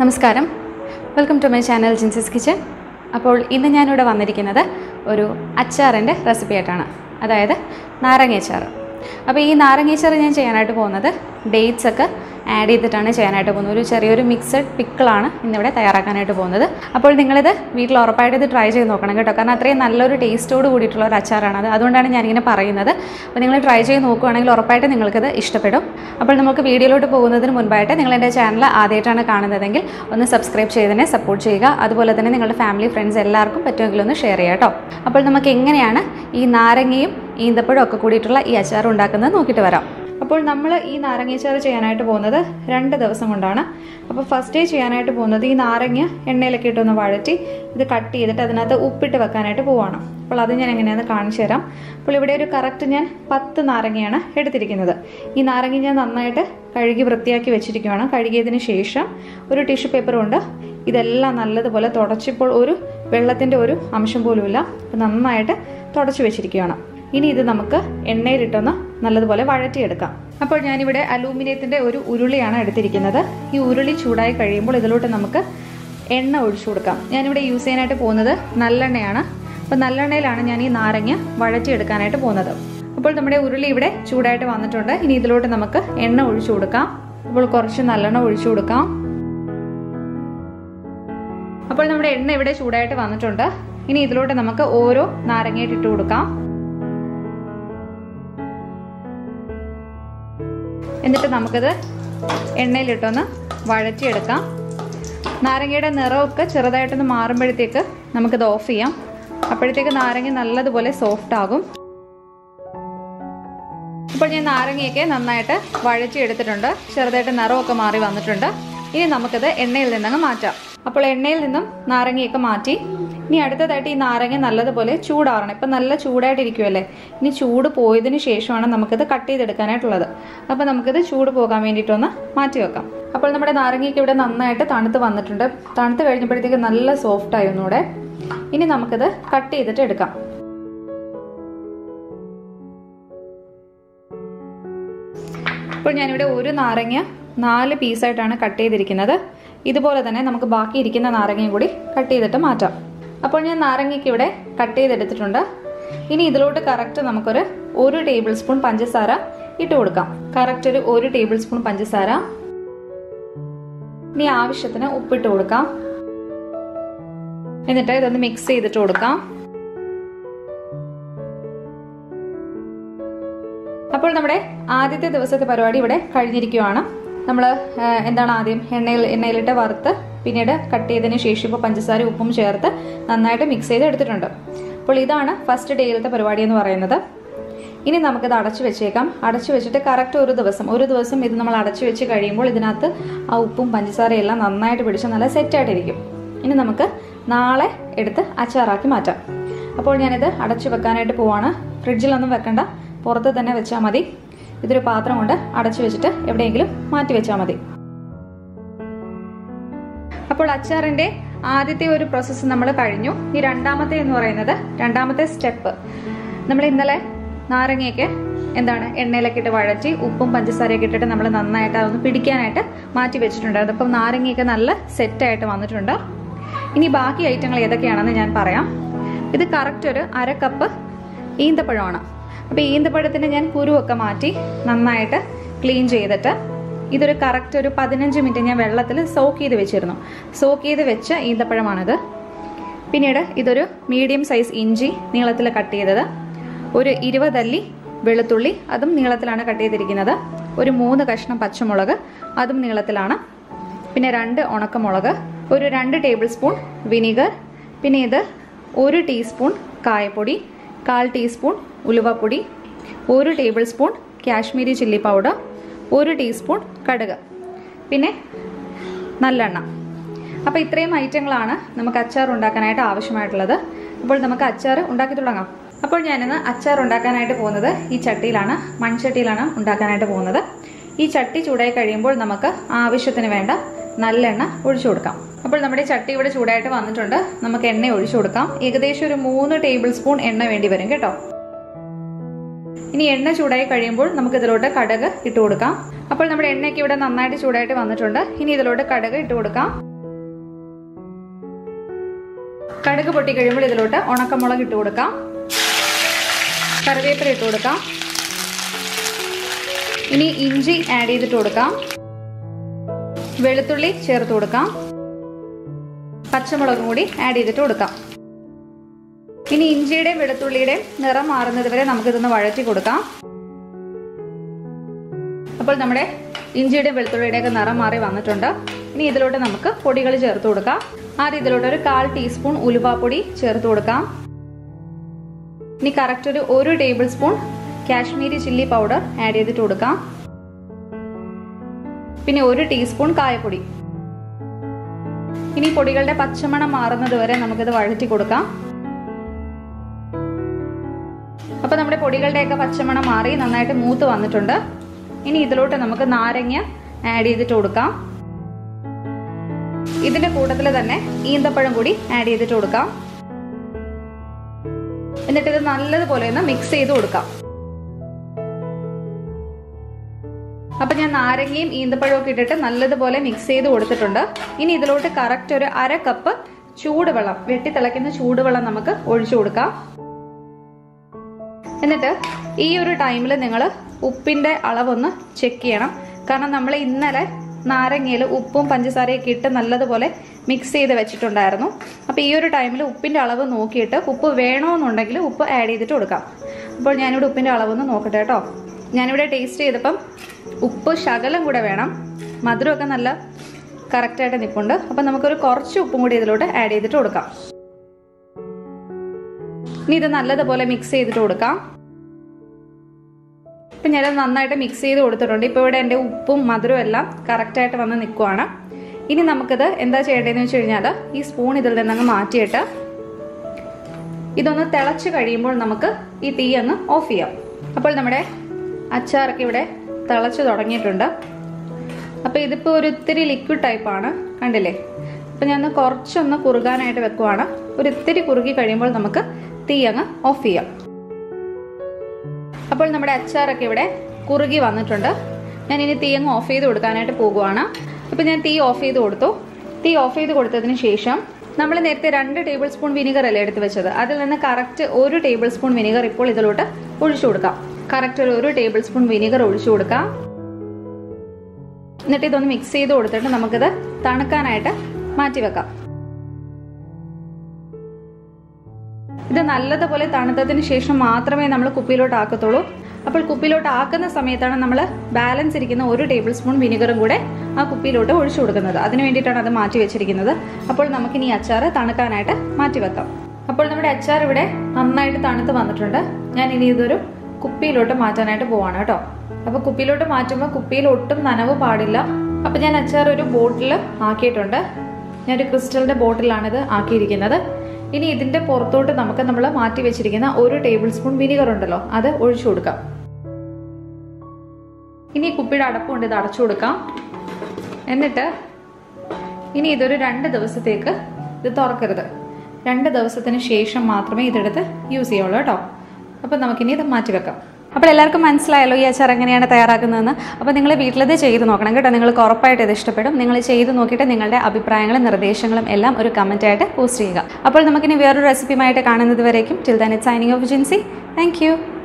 നമസ്കാരം welcome to my channel Jincy's kitchen അപ്പോൾ ഇന്ന് ഞാനിവിടെ വന്നിരിക്കുന്നത് ഒരു അച്ചാറിൻ്റെ റെസിപ്പി ആയിട്ടാണ് അതായത് നാരങ്ങ അച്ചാർ അപ്പോൾ ഈ നാരങ്ങ അച്ചാർ ഞാൻ ചെയ്യാനായിട്ട് പോകുന്നത് ഡേറ്റ്സ് ഒക്കെ ആഡ് ചെയ്തിട്ടാണ് ചെയ്യാനായിട്ട് പോകുന്നത് ഒരു ചെറിയൊരു മിക്സഡ് പിക്കിളാണ് ഇന്നിവിടെ തയ്യാറാക്കാനായിട്ട് പോകുന്നത് അപ്പോൾ നിങ്ങളിത് വീട്ടിൽ ഉറപ്പായിട്ട് ഇത് ട്രൈ ചെയ്ത് നോക്കണം കേട്ടോ കാരണം അത്രയും നല്ലൊരു ടേസ്റ്റോട് കൂടിയിട്ടുള്ള ഒരു അച്ചാറാണത് അതുകൊണ്ടാണ് ഞാനിങ്ങനെ പറയുന്നത് അപ്പോൾ നിങ്ങൾ ട്രൈ ചെയ്ത് നോക്കുകയാണെങ്കിൽ ഉറപ്പായിട്ട് നിങ്ങൾക്കിത് ഇഷ്ടപ്പെടും അപ്പോൾ നമുക്ക് വീഡിയോയിലോട്ട് പോകുന്നതിന് മുൻപായിട്ട് നിങ്ങൾ എൻ്റെ ചാനൽ ആദ്യമായിട്ടാണ് കാണുന്നതെങ്കിൽ ഒന്ന് സബ്സ്ക്രൈബ് ചെയ്തതിനെ സപ്പോർട്ട് ചെയ്യുക അതുപോലെ തന്നെ നിങ്ങളുടെ ഫാമിലി ഫ്രണ്ട്സ് എല്ലാവർക്കും പറ്റുമെങ്കിൽ ഒന്ന് ഷെയർ ചെയ്യാം കേട്ടോ അപ്പോൾ നമുക്ക് എങ്ങനെയാണ് ഈ നാരങ്ങയും ഈന്തപ്പഴം ഒക്കെ കൂടിയിട്ടുള്ള ഈ അച്ചാർ ഉണ്ടാക്കുന്നത് നോക്കിയിട്ട് വരാം അപ്പോൾ നമ്മൾ ഈ നാരങ്ങയച്ചാർ ചെയ്യാനായിട്ട് പോകുന്നത് രണ്ട് ദിവസം കൊണ്ടാണ് അപ്പോൾ ഫസ്റ്റ് ഡേ ചെയ്യാനായിട്ട് പോകുന്നത് ഈ നാരങ്ങ എണ്ണയിലൊക്കെ ഇട്ടൊന്ന് വഴറ്റി ഇത് കട്ട് ചെയ്തിട്ട് അതിനകത്ത് ഉപ്പിട്ട് വെക്കാനായിട്ട് പോവാണ് അപ്പോൾ അത് ഞാൻ എങ്ങനെയാണെന്ന് കാണിച്ചു തരാം അപ്പോൾ ഇവിടെ ഒരു കറക്റ്റ് ഞാൻ പത്ത് നാരങ്ങയാണ് എടുത്തിരിക്കുന്നത് ഈ നാരങ്ങ ഞാൻ നന്നായിട്ട് കഴുകി വൃത്തിയാക്കി വെച്ചിരിക്കുകയാണ് കഴുകിയതിന് ശേഷം ഒരു ടിഷ്യൂ പേപ്പർ കൊണ്ട് ഇതെല്ലാം നല്ലതുപോലെ തുടച്ചിപ്പോൾ ഒരു വെള്ളത്തിൻ്റെ ഒരു അംശം പോലുമില്ല അപ്പോൾ നന്നായിട്ട് തുടച്ച് വെച്ചിരിക്കുകയാണ് ഇനി ഇത് നമുക്ക് എണ്ണയിലിട്ടൊന്ന് നല്ലതുപോലെ വഴറ്റിയെടുക്കാം അപ്പോൾ ഞാനിവിടെ അലൂമിനിയത്തിൻ്റെ ഒരു ഉരുളിയാണ് എടുത്തിരിക്കുന്നത് ഈ ഉരുളി ചൂടായി കഴിയുമ്പോൾ ഇതിലോട്ട് നമുക്ക് എണ്ണ ഒഴിച്ചു കൊടുക്കാം ഞാനിവിടെ യൂസ് ചെയ്യാനായിട്ട് പോകുന്നത് നല്ലെണ്ണയാണ് അപ്പോൾ നല്ലെണ്ണയിലാണ് ഞാൻ ഈ നാരങ്ങ വഴറ്റിയെടുക്കാനായിട്ട് പോകുന്നത് അപ്പോൾ നമ്മുടെ ഉരുളി ഇവിടെ ചൂടായിട്ട് വന്നിട്ടുണ്ട് ഇനി ഇതിലോട്ട് നമുക്ക് എണ്ണ ഒഴിച്ചു കൊടുക്കാം അപ്പോൾ കുറച്ച് നല്ലെണ്ണ ഒഴിച്ചു കൊടുക്കാം അപ്പോൾ നമ്മുടെ എണ്ണ ഇവിടെ ചൂടായിട്ട് വന്നിട്ടുണ്ട് ഇനി ഇതിലോട്ട് നമുക്ക് ഓരോ നാരങ്ങയായിട്ട് ഇട്ട് കൊടുക്കാം എന്നിട്ട് നമുക്കിത് എണ്ണയിലിട്ടൊന്ന് വഴറ്റിയെടുക്കാം നാരങ്ങയുടെ നിറമൊക്കെ ചെറുതായിട്ടൊന്ന് മാറുമ്പോഴത്തേക്ക് നമുക്കിത് ഓഫ് ചെയ്യാം അപ്പോഴത്തേക്ക് നാരങ്ങ നല്ലതുപോലെ സോഫ്റ്റ് ആകും ഇപ്പോൾ ഞാൻ നാരങ്ങയൊക്കെ നന്നായിട്ട് വഴറ്റിയെടുത്തിട്ടുണ്ട് ചെറുതായിട്ട് നിറമൊക്കെ മാറി വന്നിട്ടുണ്ട് ഇനി നമുക്കിത് എണ്ണയിൽ നിന്നങ്ങ് മാറ്റാം അപ്പോൾ എണ്ണയിൽ നിന്നും നാരങ്ങയൊക്കെ മാറ്റി ഇനി അടുത്തതായിട്ട് ഈ നാരങ്ങ നല്ലതുപോലെ ചൂടാറണം ഇപ്പം നല്ല ചൂടായിട്ടിരിക്കുമല്ലേ ഇനി ചൂട് പോയതിന് ശേഷമാണ് നമുക്കിത് കട്ട് ചെയ്തെടുക്കാനായിട്ടുള്ളത് അപ്പോൾ നമുക്കിത് ചൂട് പോകാൻ വേണ്ടിയിട്ടൊന്ന് മാറ്റി വെക്കാം അപ്പോൾ നമ്മുടെ നാരങ്ങയ്ക്ക് ഇവിടെ നന്നായിട്ട് തണുത്ത് വന്നിട്ടുണ്ട് തണുത്ത് കഴിഞ്ഞപ്പോഴത്തേക്ക് നല്ല സോഫ്റ്റ് ആയി ഒന്നുകൂടെ ഇനി നമുക്കിത് കട്ട് ചെയ്തിട്ട് എടുക്കാം ഇപ്പോൾ ഞാനിവിടെ ഒരു നാരങ്ങ നാല് പീസായിട്ടാണ് കട്ട് ചെയ്തിരിക്കുന്നത് ഇതുപോലെ തന്നെ നമുക്ക് ബാക്കി ഇരിക്കുന്ന നാരങ്ങയും കൂടി കട്ട് ചെയ്തിട്ട് മാറ്റാം അപ്പോൾ ഞാൻ നാരങ്ങയ്ക്ക് ഇവിടെ കട്ട് ചെയ്തെടുത്തിട്ടുണ്ട് ഇനി ഇതിലോട്ട് കറക്റ്റ് നമുക്കൊരു ഒരു ടേബിൾ സ്പൂൺ പഞ്ചസാര ഇട്ട് കൊടുക്കാം കറക്റ്റ് ഒരു ഒരു ടേബിൾ സ്പൂൺ പഞ്ചസാര ഇനി ആവശ്യത്തിന് ഉപ്പിട്ട് കൊടുക്കാം എന്നിട്ട് ഇതൊന്ന് മിക്സ് ചെയ്തിട്ട് കൊടുക്കാം അപ്പോൾ നമ്മുടെ ആദ്യത്തെ ദിവസത്തെ പരിപാടി ഇവിടെ കഴിഞ്ഞിരിക്കുവാണ് നമ്മൾ എന്താണ് ആദ്യം എണ്ണയിൽ എണ്ണയിലിട്ട് വറുത്ത് പിന്നീട് കട്ട് ചെയ്തതിന് ശേഷം ഇപ്പോൾ പഞ്ചസാര ഉപ്പും ചേർത്ത് നന്നായിട്ട് മിക്സ് ചെയ്ത് എടുത്തിട്ടുണ്ട് അപ്പോൾ ഇതാണ് ഫസ്റ്റ് ഡേയിലത്തെ പരിപാടി എന്ന് പറയുന്നത് ഇനി നമുക്കിത് അടച്ചു വെച്ചേക്കാം അടച്ചു വെച്ചിട്ട് കറക്റ്റ് ഒരു ദിവസം ഒരു ദിവസം ഇത് നമ്മൾ അടച്ചു വെച്ച് കഴിയുമ്പോൾ ഇതിനകത്ത് ആ ഉപ്പും പഞ്ചസാരയും എല്ലാം നന്നായിട്ട് പിടിച്ച് നല്ല സെറ്റായിട്ടിരിക്കും ഇനി നമുക്ക് നാളെ എടുത്ത് അച്ചാറാക്കി മാറ്റാം അപ്പോൾ ഞാനിത് അടച്ചു വെക്കാനായിട്ട് പോവാണ് ഫ്രിഡ്ജിലൊന്നും വെക്കണ്ട പുറത്ത് തന്നെ വെച്ചാൽ മതി ഇതൊരു പാത്രം കൊണ്ട് അടച്ചു വെച്ചിട്ട് എവിടെയെങ്കിലും മാറ്റി വെച്ചാൽ മതി അപ്പോൾ അച്ചാറിൻ്റെ ആദ്യത്തെ ഒരു പ്രോസസ്സ് നമ്മൾ കഴിഞ്ഞു ഈ രണ്ടാമത്തെ എന്ന് പറയുന്നത് രണ്ടാമത്തെ സ്റ്റെപ്പ് നമ്മൾ ഇന്നലെ നാരങ്ങയൊക്കെ എന്താണ് എണ്ണയിലൊക്കെ ഇട്ട് വഴറ്റി ഉപ്പും പഞ്ചസാരയൊക്കെ ഇട്ടിട്ട് നമ്മൾ നന്നായിട്ട് അതൊന്ന് പിടിക്കാനായിട്ട് മാറ്റി വെച്ചിട്ടുണ്ടായിരുന്നു അപ്പം നാരങ്ങയൊക്കെ നല്ല സെറ്റായിട്ട് വന്നിട്ടുണ്ട് ഇനി ബാക്കി ഐറ്റങ്ങൾ ഏതൊക്കെയാണെന്ന് ഞാൻ പറയാം ഇത് കറക്റ്റ് ഒരു അര കപ്പ് ഈന്തപ്പഴമാണ് അപ്പോൾ ഈന്തപ്പഴത്തിന് ഞാൻ കുരുവൊക്കെ മാറ്റി നന്നായിട്ട് ക്ലീൻ ചെയ്തിട്ട് ഇതൊരു കറക്റ്റ് ഒരു പതിനഞ്ച് മിനിറ്റ് ഞാൻ വെള്ളത്തിൽ സോക്ക് ചെയ്ത് വെച്ചിരുന്നു സോക്ക് ചെയ്ത് വെച്ച ഈന്തപ്പഴമാണിത് പിന്നീട് ഇതൊരു മീഡിയം സൈസ് ഇഞ്ചി നീളത്തിൽ കട്ട് ചെയ്തത് ഒരു ഇരുപതല്ലി വെളുത്തുള്ളി അതും നീളത്തിലാണ് കട്ട് ചെയ്തിരിക്കുന്നത് ഒരു മൂന്ന് കഷ്ണം പച്ചമുളക് അതും നീളത്തിലാണ് പിന്നെ രണ്ട് ഉണക്കമുളക് ഒരു രണ്ട് ടേബിൾ സ്പൂൺ വിനീഗർ പിന്നെ ഇത് ഒരു ടീസ്പൂൺ കായപ്പൊടി കാൽ ടീസ്പൂൺ ഉലുവപ്പൊടി ഒരു table spoon Kashmiri chilli powder ഒരു ടീസ്പൂൺ കടുക് പിന്നെ നല്ലെണ്ണ അപ്പോൾ ഇത്രയും ഐറ്റങ്ങളാണ് നമുക്ക് അച്ചാർ ഉണ്ടാക്കാനായിട്ട് ആവശ്യമായിട്ടുള്ളത് അപ്പോൾ നമുക്ക് അച്ചാർ ഉണ്ടാക്കി തുടങ്ങാം അപ്പോൾ ഞാനിന്ന് അച്ചാർ ഉണ്ടാക്കാനായിട്ട് പോകുന്നത് ഈ ചട്ടിയിലാണ് മൺചട്ടിയിലാണ് ഉണ്ടാക്കാനായിട്ട് പോകുന്നത് ഈ ചട്ടി ചൂടായി കഴിയുമ്പോൾ നമുക്ക് ആവശ്യത്തിന് വേണ്ട നല്ലെണ്ണ ഒഴിച്ചു കൊടുക്കാം അപ്പോൾ നമ്മുടെ ചട്ടി ഇവിടെ ചൂടായിട്ട് വന്നിട്ടുണ്ട് നമുക്ക് എണ്ണ ഒഴിച്ചു കൊടുക്കാം ഏകദേശം ഒരു മൂന്ന് ടേബിൾ സ്പൂൺ എണ്ണ വേണ്ടി വരും കേട്ടോ ഇനി എണ്ണ ചൂടായി കഴിയുമ്പോൾ നമുക്ക് ഇതിലോട്ട് കടുക് ഇട്ട് കൊടുക്കാം അപ്പോൾ നമ്മുടെ എണ്ണയൊക്കെ ഇവിടെ നന്നായിട്ട് ചൂടായിട്ട് വന്നിട്ടുണ്ട് ഇനി ഇതിലോട്ട് കടുക് ഇട്ട് കൊടുക്കാം കടുക് പൊട്ടി കഴിയുമ്പോൾ ഇതിലോട്ട് ഉണക്കമുളക് ഇട്ട് കൊടുക്കാം കറിവേപ്പില ഇട്ട് കൊടുക്കാം ഇനി ഇഞ്ചി ആഡ് ചെയ്തിട്ട് കൊടുക്കാം വെളുത്തുള്ളി ചേർത്ത് കൊടുക്കാം പച്ചമുളകും കൂടി ആഡ് ചെയ്തിട്ട് കൊടുക്കാം ഇനി ഇഞ്ചിയുടെയും വെളുത്തുള്ളിയുടെയും നിറം മാറുന്നത് വരെ നമുക്കിതൊന്ന് വഴറ്റി കൊടുക്കാം അപ്പോൾ നമ്മുടെ ഇഞ്ചിയുടെയും വെളുത്തുള്ളിയുടെയും ഒക്കെ നിറം മാറി വന്നിട്ടുണ്ട് ഇനി ഇതിലോട്ട് നമുക്ക് പൊടികൾ ചേർത്ത് കൊടുക്കാം ആദ്യം ഇതിലോട്ട് ഒരു കാൽ ടീസ്പൂൺ ഉലുവാപ്പൊടി ചേർത്ത് കൊടുക്കാം ഇനി കറക്റ്റ് ഒരു ഒരു table spoon Kashmiri chilli powder add ചെയ്തിട്ട് കൊടുക്കാം പിന്നെ ഒരു ടീസ്പൂൺ കായപ്പൊടി ഇനി പൊടികളുടെ പച്ചമണം മാറുന്നത് വരെ നമുക്കിത് വഴറ്റി കൊടുക്കാം അപ്പൊ നമ്മുടെ പൊടികളുടെയൊക്കെ പച്ചമണം മാറി നന്നായിട്ട് മൂത്ത് വന്നിട്ടുണ്ട് ഇനി ഇതിലോട്ട് നമുക്ക് നാരങ്ങ ആഡ് ചെയ്തിട്ട് കൊടുക്കാം ഇതിന്റെ കൂട്ടത്തിൽ തന്നെ ഈന്തപ്പഴം കൂടി ആഡ് ചെയ്തിട്ട് കൊടുക്കാം എന്നിട്ട് ഇത് നല്ലതുപോലെ ഒന്ന് മിക്സ് ചെയ്ത് കൊടുക്കാം അപ്പൊ ഞാൻ നാരങ്ങയും ഈന്തപ്പഴവും ഒക്കെ ഇട്ടിട്ട് നല്ലതുപോലെ മിക്സ് ചെയ്ത് കൊടുത്തിട്ടുണ്ട് ഇനി ഇതിലോട്ട് കറക്റ്റ് ഒരു അര കപ്പ് ചൂടുവെള്ളം വെട്ടി തിളയ്ക്കുന്ന ചൂടുവെള്ളം നമുക്ക് ഒഴിച്ചു കൊടുക്കാം എന്നിട്ട് ഈ ഒരു ടൈമിൽ നിങ്ങൾ ഉപ്പിന്റെ അളവൊന്ന് ചെക്ക് ചെയ്യണം കാരണം നമ്മൾ ഇന്നലെ നാരങ്ങയിൽ ഉപ്പും പഞ്ചസാരയൊക്കെ ഇട്ട് നല്ലതുപോലെ മിക്സ് ചെയ്ത് വെച്ചിട്ടുണ്ടായിരുന്നു അപ്പോൾ ഈ ഒരു ടൈമിൽ ഉപ്പിൻ്റെ അളവ് നോക്കിയിട്ട് ഉപ്പ് വേണമെന്നുണ്ടെങ്കിൽ ഉപ്പ് ആഡ് ചെയ്തിട്ട് കൊടുക്കാം അപ്പോൾ ഞാനിവിടെ ഉപ്പിൻ്റെ അളവൊന്ന് നോക്കട്ടെ കേട്ടോ ഞാനിവിടെ ടേസ്റ്റ് ചെയ്തപ്പം ഉപ്പ് ശകലം കൂടെ വേണം മധുരമൊക്കെ നല്ല കറക്റ്റായിട്ട് നിൽപ്പുണ്ട് അപ്പം നമുക്കൊരു കുറച്ച് ഉപ്പും കൂടി ഇതിലോട്ട് ആഡ് ചെയ്തിട്ട് കൊടുക്കാം ഇനി ഇത് നല്ലതുപോലെ മിക്സ് ചെയ്തിട്ട് കൊടുക്കാം ഇപ്പം ഞാൻ നന്നായിട്ട് മിക്സ് ചെയ്ത് കൊടുത്തിട്ടുണ്ട് ഇപ്പോൾ ഇവിടെ എൻ്റെ ഉപ്പും മധുരവും എല്ലാം കറക്റ്റായിട്ട് വന്ന് നിൽക്കുവാണ് ഇനി നമുക്കിത് എന്താ ചെയ്യേണ്ടതെന്ന് വെച്ച് കഴിഞ്ഞാൽ ഈ സ്പൂൺ ഇതിൽ നിന്നങ്ങ് മാറ്റിയിട്ട് ഇതൊന്ന് തിളച്ച് കഴിയുമ്പോൾ നമുക്ക് ഈ തീ അങ്ങ് ഓഫ് ചെയ്യാം അപ്പോൾ നമ്മുടെ അച്ചാറൊക്കെ ഇവിടെ തിളച്ച് തുടങ്ങിയിട്ടുണ്ട് അപ്പോൾ ഇതിപ്പോൾ ഒരു ഇത്തിരി ലിക്വിഡ് ടൈപ്പാണ് കണ്ടില്ലേ അപ്പോൾ ഞാൻ ഒന്ന് കുറച്ചൊന്ന് കുറുകാനായിട്ട് വെക്കുവാണ് ഒരു ഇത്തിരി കുറുകി കഴിയുമ്പോൾ നമുക്ക് തീ അങ്ങ് ഓഫ് ചെയ്യാം അപ്പോൾ നമ്മുടെ അച്ചാറൊക്കെ ഇവിടെ കുറുകി വന്നിട്ടുണ്ട് ഞാൻ ഇനി തീ അങ്ങ് ഓഫ് ചെയ്ത് കൊടുക്കാനായിട്ട് പോകുവാണ് അപ്പോൾ ഞാൻ തീ ഓഫ് ചെയ്ത് കൊടുത്തു തീ ഓഫ് ചെയ്ത് കൊടുത്തതിന് ശേഷം നമ്മൾ നേരത്തെ രണ്ട് ടേബിൾ സ്പൂൺ വിനിഗർ അല്ലേ എടുത്ത് വെച്ചത് അതിൽ നിന്ന് കറക്റ്റ് ഒരു ടേബിൾ സ്പൂൺ വിനിഗർ ഇപ്പോൾ ഇതിലോട്ട് ഒഴിച്ചു കൊടുക്കാം കറക്റ്റ് ഒരു ഒരു ടേബിൾ സ്പൂൺ വിനിഗർ ഒഴിച്ചു കൊടുക്കാം എന്നിട്ട് ഇതൊന്ന് മിക്സ് ചെയ്ത് കൊടുത്തിട്ട് നമുക്കിത് തണുക്കാനായിട്ട് മാറ്റി വെക്കാം ഇത് നല്ലതുപോലെ തണുത്തതിന് ശേഷം മാത്രമേ നമ്മൾ കുപ്പിയിലോട്ട് ആക്കത്തുള്ളൂ അപ്പോൾ കുപ്പിയിലോട്ട് ആക്കുന്ന സമയത്താണ് നമ്മൾ ബാലൻസ് ഇരിക്കുന്ന ഒരു ടേബിൾ സ്പൂൺ വിനിഗറും കൂടെ ആ കുപ്പിയിലോട്ട് ഒഴിച്ചു കൊടുക്കുന്നത് അതിന് വേണ്ടിയിട്ടാണ് അത് മാറ്റി വെച്ചിരിക്കുന്നത് അപ്പോൾ നമുക്കിനി ഈ അച്ചാർ തണുക്കാനായിട്ട് മാറ്റി വെക്കാം അപ്പോൾ നമ്മുടെ അച്ചാർ ഇവിടെ നന്നായിട്ട് തണുത്ത് വന്നിട്ടുണ്ട് ഞാൻ ഇനി ഇതൊരു കുപ്പിയിലോട്ട് മാറ്റാനായിട്ട് പോവാണ് കേട്ടോ അപ്പോൾ കുപ്പിയിലോട്ട് മാറ്റുമ്പോൾ കുപ്പിയിൽ ഒട്ടും നനവ് പാടില്ല അപ്പോൾ ഞാൻ അച്ചാർ ഒരു ബോട്ടിൽ ആക്കിയിട്ടുണ്ട് ഞാനൊരു ക്രിസ്റ്റലിൻ്റെ ബോട്ടിലാണിത് ആക്കിയിരിക്കുന്നത് ഇനി ഇതിൻ്റെ പുറത്തോട്ട് നമുക്ക് നമ്മൾ മാറ്റി വെച്ചിരിക്കുന്ന ഒരു ടേബിൾ സ്പൂൺ വിനിഗർ ഉണ്ടല്ലോ അത് ഒഴിച്ചു കൊടുക്കാം ഇനി ഈ കുപ്പിയുടെ അടപ്പ് കൊണ്ട് ഇത് അടച്ചു കൊടുക്കാം എന്നിട്ട് ഇനി ഇതൊരു രണ്ട് ദിവസത്തേക്ക് ഇത് തുറക്കരുത് രണ്ട് ദിവസത്തിന് ശേഷം മാത്രമേ ഇതെടുത്ത് യൂസ് ചെയ്യുള്ളൂ കേട്ടോ അപ്പം നമുക്കിനി ഇത് മാറ്റി വെക്കാം അപ്പോൾ എല്ലാവർക്കും മനസ്സിലായല്ലോ ഈ അച്ചാർ എങ്ങനെയാണ് തയ്യാറാക്കുന്നതെന്ന് അപ്പോൾ നിങ്ങൾ വീട്ടിലത് ചെയ്ത് നോക്കണം കേട്ടോ നിങ്ങൾക്ക് ഉറപ്പായിട്ട് ഇത് ഇഷ്ടപ്പെടും നിങ്ങൾ ചെയ്ത് നോക്കിയിട്ട് നിങ്ങളുടെ അഭിപ്രായങ്ങളും നിർദ്ദേശങ്ങളും എല്ലാം ഒരു കമൻറ്റായിട്ട് പോസ്റ്റ് ചെയ്യുക അപ്പോൾ നമുക്കിനി വേറൊരു റെസിപ്പിയുമായിട്ട് കാണുന്നത് വരേക്കും till then it signing off Jincy thank